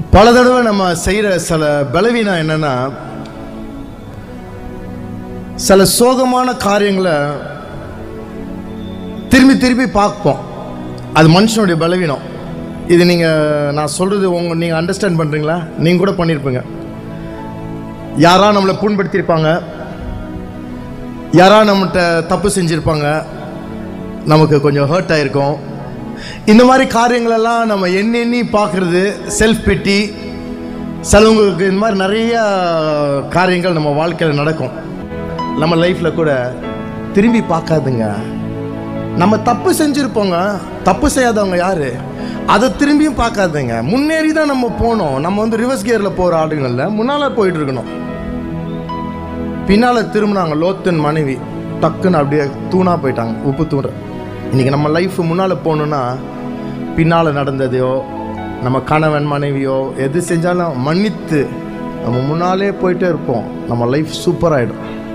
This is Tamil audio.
பல தடவை நம்ம செய்கிற சில பலவீனம் என்னன்னா சில சோகமான காரியங்களை திரும்பி திரும்பி பார்ப்போம் அது மனுஷனுடைய பலவீனம் இது நீங்கள் நான் சொல்கிறது உங்க நீங்கள் அண்டர்ஸ்டாண்ட் பண்ணுறீங்களா நீங்கள் கூட பண்ணியிருப்பீங்க யாரா நம்மளை புண்படுத்தியிருப்பாங்க யாரா நம்மகிட்ட தப்பு செஞ்சுருப்பாங்க நமக்கு கொஞ்சம் ஹர்ட் ஆயிருக்கும் இந்த மாதிரி காரியங்களெல்லாம் நம்ம எண்ணி எண்ணி பார்க்குறது செல்ஃப் பிட்டி சிலவங்களுக்கு இந்த மாதிரி நிறைய காரியங்கள் நம்ம வாழ்க்கையில் நடக்கும் நம்ம லைஃப்பில் கூட திரும்பி பார்க்காதுங்க நம்ம தப்பு செஞ்சுருப்போங்க தப்பு செய்யாதவங்க யார் அதை திரும்பியும் பார்க்காதுங்க முன்னேறி தான் நம்ம போனோம் நம்ம வந்து ரிவர்ஸ் கியரில் போகிற ஆளுங்களில் முன்னால் போயிட்டு இருக்கணும் பின்னால் திரும்பினாங்க லோத்தன் மனைவி டக்குன்னு அப்படியே தூணா போயிட்டாங்க உப்பு தூண இன்றைக்கி நம்ம லைஃப் முன்னால் போகணுன்னா பின்னால் நடந்ததையோ நம்ம கணவன் மனைவியோ எது செஞ்சாலும் மன்னித்து நம்ம முன்னாலே போயிட்டே இருப்போம் நம்ம லைஃப் சூப்பராகிடும்